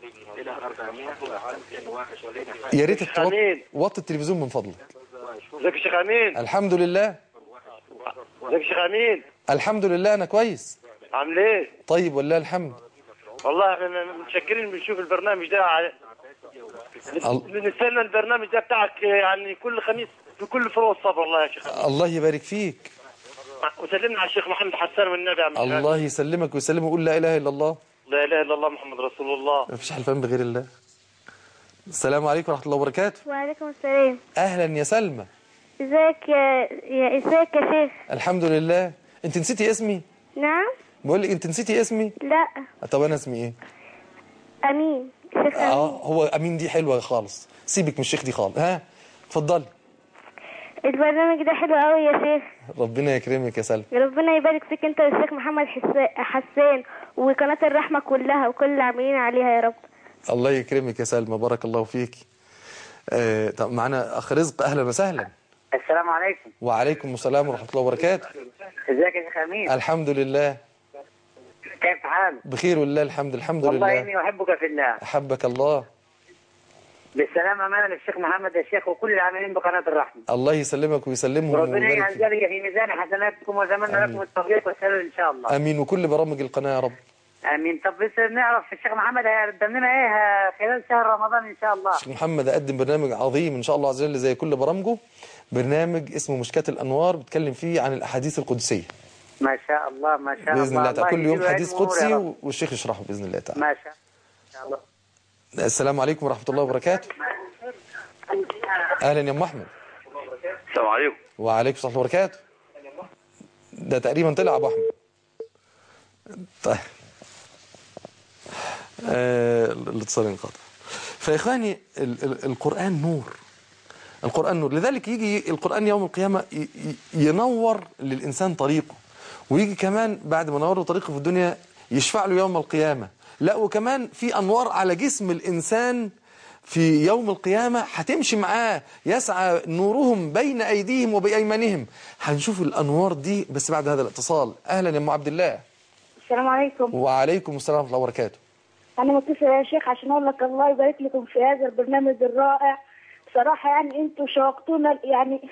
يا ريت شيخ أمين. توطي التلفزيون من فضلك ازيك يا شيخ امين الحمد لله ازيك يا شيخ امين الحمد لله انا كويس عامل ايه طيب والله الحمد والله احنا متشكرين بنشوف البرنامج ده ع- ال- بنستنى البرنامج ده بتاعك يعني كل خميس في كل فروع الصبر والله يا شيخ الله يبارك فيك وسلمنا على الشيخ محمد حسان والنبي يا عم الشيخ. الله يسلمك ويسلمه ويقول لا اله الا الله لا اله الا الله محمد رسول الله ما فيش حلفان بغير الله السلام عليكم ورحمه الله وبركاته وعليكم السلام اهلا يا سلمى ازيك يا يا ازيك يا شيخ الحمد لله انت نسيتي اسمي نعم بقول لك انت نسيتي اسمي لا طب انا اسمي ايه امين شيخ اه امين هو امين دي حلوه خالص سيبك من الشيخ دي خالص ها اتفضلي البرنامج ده حلو قوي يا شيخ ربنا يكرمك يا سلمى ربنا يبارك فيك انت والشيخ محمد حسا- حسان وقناة الرحمة كلها وكل اللي عاملين عليها يا رب الله يكرمك يا سلمى بارك الله فيك آه طب معانا اخ رزق اهلا وسهلا السلام عليكم وعليكم السلام ورحمه الله وبركاته ازيك يا شيخ امين الحمد لله كيف حالك بخير والله الحمد الحمد والله لله اني احبك في الله احبك الله بالسلامة امانة للشيخ محمد يا شيخ وكل العاملين بقناة الرحمة الله يسلمك ويسلمهم وربنا ويبارك يجعل فيك. ذلك في ميزان حسناتكم واتمنى آمين. لكم التوفيق والسلام ان شاء الله امين وكل برامج القناه يا رب امين طب بس نعرف الشيخ محمد هيقدم لنا ايه خلال شهر رمضان ان شاء الله الشيخ محمد قدم برنامج عظيم ان شاء الله عز وجل زي كل برامجه برنامج اسمه مشكاة الانوار بيتكلم فيه عن الاحاديث القدسيه ما شاء الله ما شاء باذن الله تعالى كل يوم يجزيه حديث علم ونور يا قدسي رب. والشيخ يشرحه باذن الله تعالى ما شاء الله السلام عليكم ورحمه الله وبركاته اهلا يا ام احمد السلام عليكم وعليكم السلام ورحمه الله وبركاته ده تقريبا طلع ابو احمد طيب آه الاتصال انقطع فيا اخواني ال- ال- القران نور القران نور لذلك يجي القران يوم القيامه ي- ي- ينور للانسان طريقه ويجي كمان بعد ما نور له طريقه في الدنيا يشفع له يوم القيامه لا وكمان في انوار على جسم الانسان في يوم القيامة هتمشي معاه يسعى نورهم بين أيديهم وبأيمانهم هنشوف الأنوار دي بس بعد هذا الاتصال أهلا يا أم عبد الله السلام عليكم وعليكم السلام ورحمة الله وبركاته انا متصل يا شيخ عشان اقول لك الله يبارك لكم في هذا البرنامج الرائع بصراحه يعني انتوا شوقتونا يعني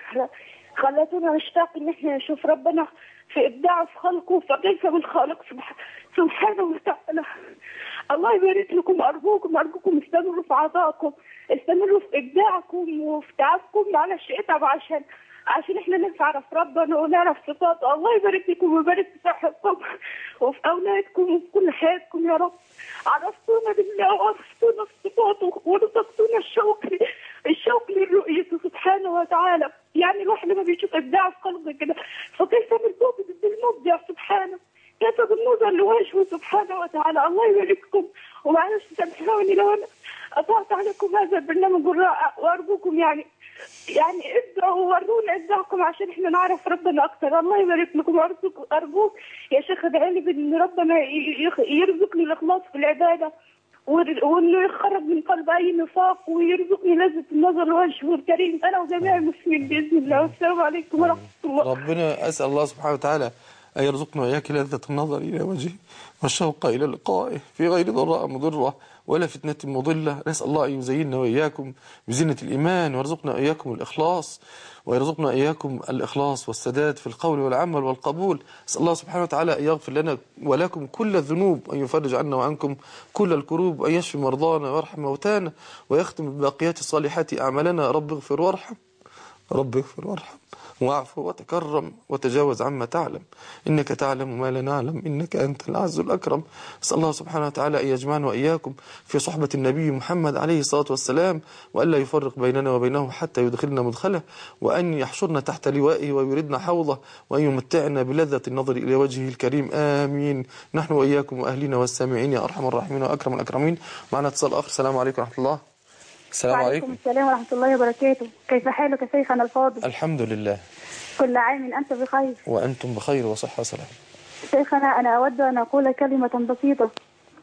خلتونا نشتاق ان احنا نشوف ربنا في ابداعه في خلقه فكيف من خالق سبح- سبحانه وتعالى الله يبارك لكم ارجوكم ارجوكم استمروا في عطائكم استمروا في ابداعكم وفي تعبكم معلش اتعبوا عشان عشان احنا نعرف ربنا ونعرف صفاته الله يبارك لكم ويبارك في صحتكم وفي اولادكم وفي كل حياتكم يا رب عرفتونا بالله وعرفتونا صفاته ورزقتونا الشوق الشوق لرؤيته سبحانه وتعالى يعني الواحد لما بيشوف ابداع في خلقه كده فكيف بالمبدع بالمبدع سبحانه كيف بالنظر لوجهه سبحانه وتعالى الله يبارككم ومعلش سامحوني لو انا قطعت عليكم هذا البرنامج الرائع وارجوكم يعني يعني ابدعوا وورونا ابداعكم عشان احنا نعرف ربنا اكتر الله يبارك لكم ارجوك ارجوك يا شيخ ادعي لي بان ربنا ي- يخ- يرزقني الاخلاص في العباده ور- وانه يخرج من قلب اي نفاق ويرزقني لذة النظر لوجهه الكريم انا وجميع المسلمين باذن الله والسلام عليكم ورحمه الله ربنا أسأل الله سبحانه وتعالى أن يرزقنا وإياك لذة النظر إلى وجهه والشوق إلى لقائه في غير ضراء مضرة ولا فتنة مضلة نسأل الله أن يزيننا وإياكم بزينة الإيمان ويرزقنا إياكم الإخلاص ويرزقنا إياكم الإخلاص والسداد في القول والعمل والقبول نسأل الله سبحانه وتعالى أن يغفر لنا ولكم كل الذنوب وأن يفرج عنا وعنكم كل الكروب وأن يشفي مرضانا ويرحم موتانا ويختم بباقيات الصالحات أعمالنا رب اغفر وارحم رب اغفر وارحم واعف وتكرم وتجاوز عما تعلم إنك تعلم ما لا نعلم إنك أنت الأعز الأكرم أسأل الله سبحانه وتعالى أن يجمعنا وإياكم في صحبة النبي محمد عليه الصلاة والسلام وألا يفرق بيننا وبينه حتى يدخلنا مدخله وأن يحشرنا تحت لوائه ويردنا حوضه وأن يمتعنا بلذة النظر إلى وجهه الكريم آمين نحن وإياكم وأهلنا والسامعين يا أرحم الراحمين وأكرم الأكرمين معنا اتصال آخر السلام عليكم ورحمة الله السلام وعليكم عليكم السلام ورحمه الله وبركاته كيف حالك شيخنا الفاضل الحمد لله كل عام انت بخير وأنتم بخير وصحة وسلام شيخنا أنا أود أن أقول كلمة بسيطة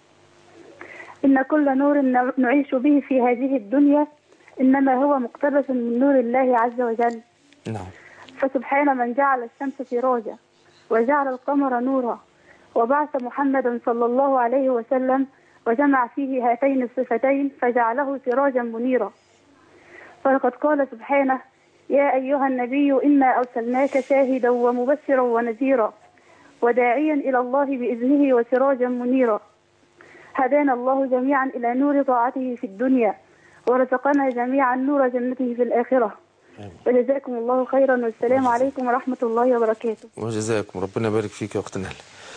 إن كل نور ن- نعيش به في هذه الدنيا إنما هو مقتبس من نور الله عز وجل نعم فسبحان من جعل الشمس سراجا وجعل القمر نورا وبعث محمدا صلى الله عليه وسلم وجمع فيه هاتين الصفتين فجعله سراجا منيرا فلقد قال سبحانه يا أيها النبي إنا أرسلناك شاهدا ومبشرا ونذيرا وداعيا إلى الله بإذنه وسراجا منيرا هدانا الله جميعا إلى نور طاعته في الدنيا ورزقنا جميعا نور جنته في الآخرة وجزاكم الله خيرا والسلام عليكم ورحمة الله وبركاته وجزاكم ربنا يبارك فيك يا أخت نهل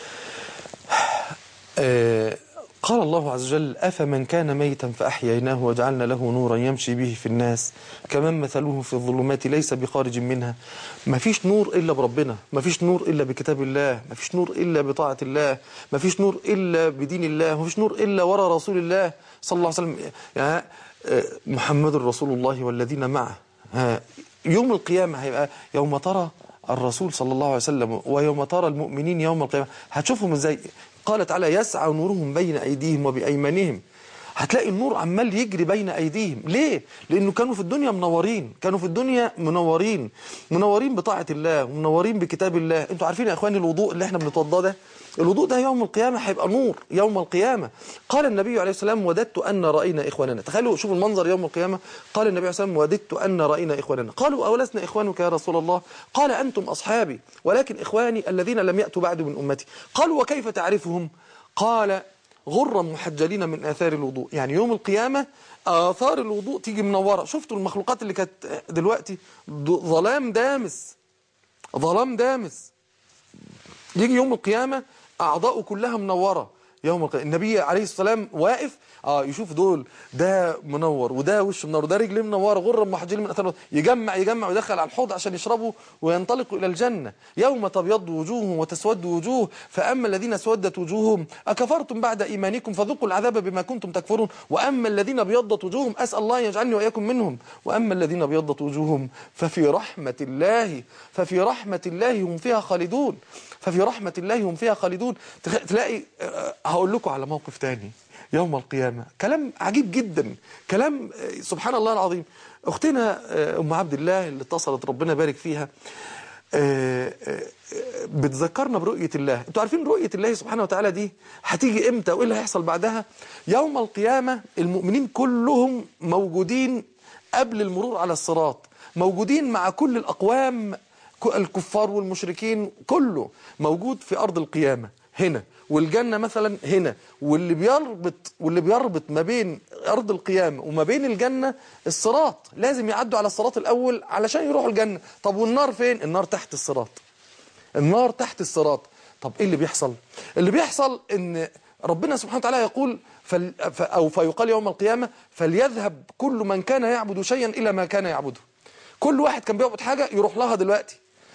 آه قال الله عز وجل أفمن كان ميتا فأحييناه وجعلنا له نورا يمشي به في الناس كمن مثله في الظلمات ليس بخارج منها ما فيش نور إلا بربنا ما فيش نور إلا بكتاب الله ما فيش نور إلا بطاعة الله ما فيش نور إلا بدين الله ما فيش نور إلا وراء رسول الله صلى الله عليه وسلم يعني آه، محمد رسول الله والذين معه ها، يوم القيامة هيبقى يوم ترى الرسول صلى الله عليه وسلم ويوم ترى المؤمنين يوم القيامة هتشوفهم ازاي قال تعالى يسعى نورهم بين أيديهم وبأيمانهم هتلاقي النور عمال يجري بين أيديهم ليه؟ لأنه كانوا في الدنيا منورين كانوا في الدنيا منورين منورين بطاعة الله ومنورين بكتاب الله انتوا عارفين يا إخواني الوضوء اللي احنا بنتوضاه ده الوضوء ده يوم القيامة هيبقى نور يوم القيامة قال النبي عليه السلام وددت أن رأينا إخواننا تخيلوا شوفوا المنظر يوم القيامة قال النبي عليه السلام وددت أن رأينا إخواننا قالوا أولسنا إخوانك يا رسول الله قال أنتم أصحابي ولكن إخواني الذين لم يأتوا بعد من أمتي قالوا وكيف تعرفهم قال غرا محجلين من آثار الوضوء يعني يوم القيامة آثار الوضوء تيجي منورة شفتوا المخلوقات اللي كانت دلوقتي ض- ظلام دامس ظلام دامس يجي يوم القيامة أعضاؤه كلها منورة يوم القيامة النبي عليه الصلاة والسلام واقف اه يشوف دول ده منور وده وش منور وده رجليه منوره غرة محجلين من اثار الوضوء. يجمع يجمع ويدخل على الحوض عشان يشربوا وينطلقوا الى الجنه يوم تبيض وجوههم وتسود وجوه فاما الذين اسودت وجوههم اكفرتم بعد ايمانكم فذوقوا العذاب بما كنتم تكفرون واما الذين ابيضت وجوههم اسال الله أن يجعلني واياكم منهم واما الذين ابيضت وجوههم ففي رحمه الله ففي رحمه الله هم فيها خالدون ففي رحمه الله هم فيها خالدون تخ- تلاقي آه، هقول لكم على موقف تاني يوم القيامة كلام عجيب جدا كلام آه، سبحان الله العظيم أختنا آه، أم عبد الله اللي اتصلت ربنا يبارك فيها آه، آه، آه، بتذكرنا برؤية الله انتوا عارفين رؤية الله سبحانه وتعالى دي هتيجي امتى وايه اللي هيحصل بعدها يوم القيامة المؤمنين كلهم موجودين قبل المرور على الصراط موجودين مع كل الأقوام ك- الكفار والمشركين كله موجود في أرض القيامة هنا والجنة مثلا هنا واللي بيربط واللي بيربط ما بين أرض القيامة وما بين الجنة الصراط لازم يعدوا على الصراط الأول علشان يروحوا الجنة طب والنار فين النار تحت الصراط النار تحت الصراط طب ايه اللي بيحصل اللي بيحصل ان ربنا سبحانه وتعالى يقول فل ف- او فيقال يوم القيامة فليذهب كل من كان يعبد شيئا الى ما كان يعبده كل واحد كان بيعبد حاجة يروح لها دلوقتي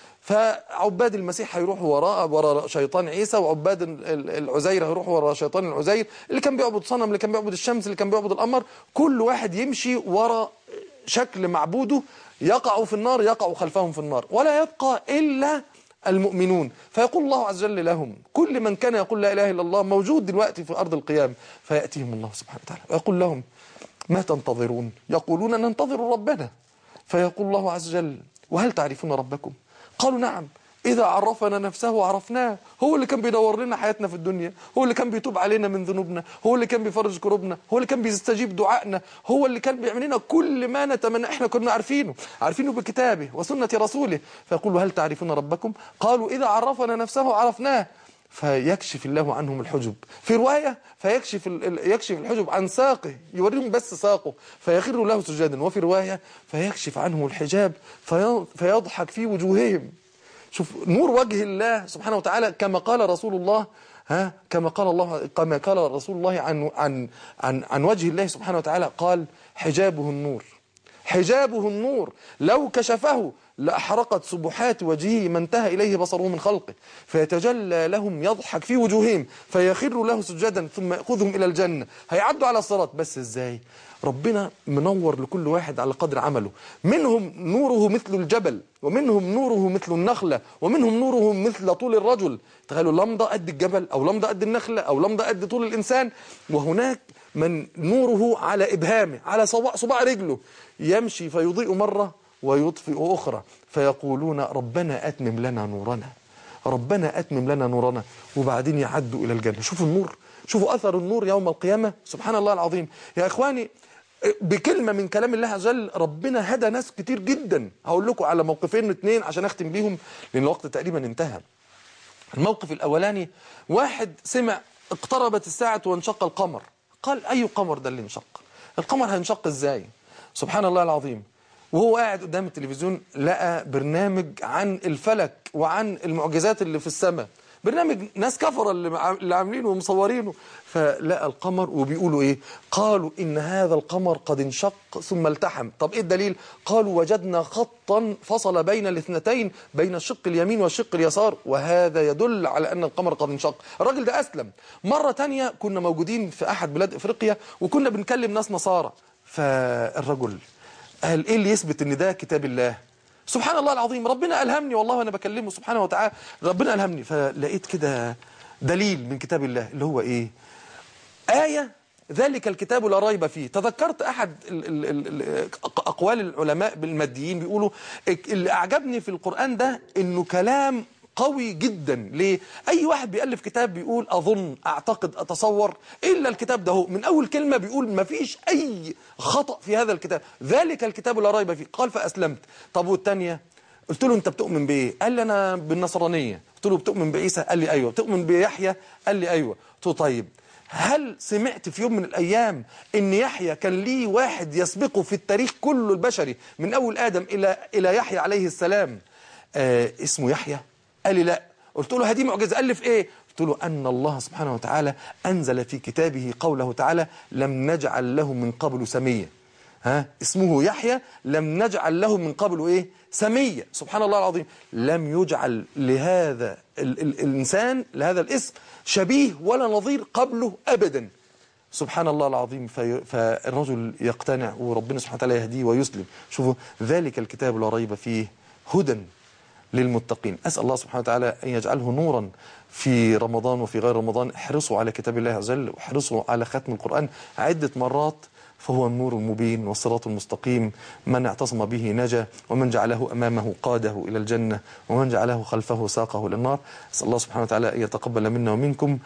فعباد المسيح هيروحوا وراء وراء شيطان عيسى وعباد ال- ال- العزير هيروحوا وراء شيطان العزير اللي كان بيعبد صنم اللي كان بيعبد الشمس اللي كان بيعبد القمر كل واحد يمشي وراء شكل معبوده يقع في النار يقع خلفهم في النار ولا يبقى إلا المؤمنون فيقول الله عز وجل لهم كل من كان يقول لا إله إلا الله موجود دلوقتي في أرض القيام فيأتيهم الله سبحانه وتعالى ويقول لهم ما تنتظرون يقولون ننتظر ربنا فيقول الله عز وجل وهل تعرفون ربكم قالوا نعم إذا عرفنا نفسه عرفناه هو اللي كان بيدور لنا حياتنا في الدنيا هو اللي كان بيتوب علينا من ذنوبنا هو اللي كان بيفرج كروبنا هو اللي كان بيستجيب دعائنا هو اللي كان بيعمل لنا كل ما نتمنى احنا كنا عارفينه عارفينه بكتابه وسنة رسوله فيقول هل تعرفون ربكم قالوا إذا عرفنا نفسه عرفناه فيكشف الله عنهم الحجب في رواية فيكشف ال- ال- يكشف الحجب عن ساقه يوريهم بس ساقه فيخر له سجادا وفي رواية فيكشف عنهم الحجاب في- فيضحك في وجوههم شوف نور وجه الله سبحانه وتعالى كما قال رسول الله ها كما قال الله كما قال رسول الله عن عن عن عن وجه الله سبحانه وتعالى قال حجابه النور حجابه النور لو كشفه لأحرقت سبحات وجهه ما انتهى إليه بصره من خلقه فيتجلى لهم يضحك في وجوههم فيخر له سجدا ثم يأخذهم إلى الجنة هيعدوا على الصراط بس إزاي ربنا منور لكل واحد على قدر عمله منهم نوره مثل الجبل ومنهم نوره مثل النخلة ومنهم نوره مثل طول الرجل تخيلوا لمضة قد الجبل أو لمضة قد النخلة أو لمضة قد طول الإنسان وهناك من نوره على إبهامه على صباع, صباع رجله يمشي فيضيء مرة ويطفئ أخرى فيقولون ربنا أتمم لنا نورنا ربنا أتمم لنا نورنا وبعدين يعدوا إلى الجنة شوفوا النور شوفوا أثر النور يوم القيامة سبحان الله العظيم يا إخواني بكلمة من كلام الله عز وجل ربنا هدى ناس كتير جدا هقول لكم على موقفين اتنين عشان أختم بيهم لأن الوقت تقريبا انتهى الموقف الأولاني واحد سمع اقتربت الساعة وانشق القمر قال أي قمر ده اللي انشق القمر هينشق ازاي سبحان الله العظيم وهو قاعد قدام التلفزيون لقى برنامج عن الفلك وعن المعجزات اللي في السماء برنامج ناس كفر اللي عام- اللي عاملينه ومصورينه فلقى القمر وبيقولوا ايه قالوا ان هذا القمر قد انشق ثم التحم طب ايه الدليل قالوا وجدنا خطا فصل بين الاثنتين بين الشق اليمين والشق اليسار وهذا يدل على ان القمر قد انشق الراجل ده اسلم مرة تانية كنا موجودين في احد بلاد افريقيا وكنا بنكلم ناس نصارى فالرجل قال ايه اللي يثبت ان ده كتاب الله سبحان الله العظيم ربنا ألهمني والله وأنا بكلمه سبحانه وتعالى ربنا ألهمني فلقيت كده دليل من كتاب الله اللي هو إيه آية ذلك الكتاب لا ريب فيه تذكرت أحد ال ال ال ال أقوال العلماء الماديين بيقولوا اللي أعجبني في القرآن ده إنه كلام قوي جدا ليه اي واحد بيالف كتاب بيقول اظن اعتقد اتصور الا الكتاب ده هو من اول كلمه بيقول ما فيش اي خطا في هذا الكتاب ذلك الكتاب لا ريب فيه قال فاسلمت طب والثانيه قلت له انت بتؤمن بايه قال لي انا بالنصرانيه قلت له بتؤمن بعيسى قال لي ايوه بتؤمن بيحيى قال لي ايوه قلت له طيب هل سمعت في يوم من الايام ان يحيى كان ليه واحد يسبقه في التاريخ كله البشري من اول ادم الى الى يحيى عليه السلام آه اسمه يحيى قال لي لا قلت له هذه معجزه قال لي في ايه قلت له ان الله سبحانه وتعالى انزل في كتابه قوله تعالى لم نجعل له من قبل سميه ها اسمه يحيى لم نجعل له من قبل ايه سميه سبحان الله العظيم لم يجعل لهذا ال ال الانسان لهذا الاسم شبيه ولا نظير قبله ابدا سبحان الله العظيم في فالرجل يقتنع وربنا سبحانه وتعالى يهديه ويسلم شوفوا ذلك الكتاب لا ريب فيه هدى للمتقين أسأل الله سبحانه وتعالى أن يجعله نورا في رمضان وفي غير رمضان احرصوا على كتاب الله عز وجل واحرصوا على ختم القرآن عدة مرات فهو النور المبين والصراط المستقيم من اعتصم به نجا ومن جعله أمامه قاده إلى الجنة ومن جعله خلفه ساقه إلى النار أسأل الله سبحانه وتعالى أن يتقبل منا ومنكم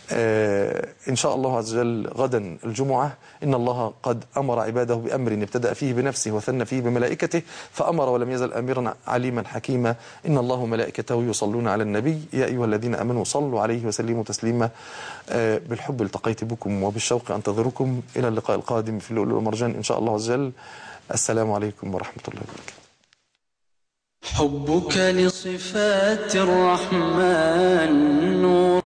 آه إن شاء الله عز وجل غدا الجمعة إن الله قد أمر عباده بأمر ابتدأ فيه بنفسه وثنى فيه بملائكته فأمر ولم يزل أميرا عليما حكيما إن الله وملائكته يصلون على النبي يا أيها الذين أمنوا صلوا عليه وسلموا تسليما آه بالحب التقيت بكم وبالشوق أنتظركم إلى اللقاء القادم في اللؤلؤ والمرجان إن شاء الله عز وجل السلام عليكم ورحمة الله وبركاته حبك لصفات الرحمن نور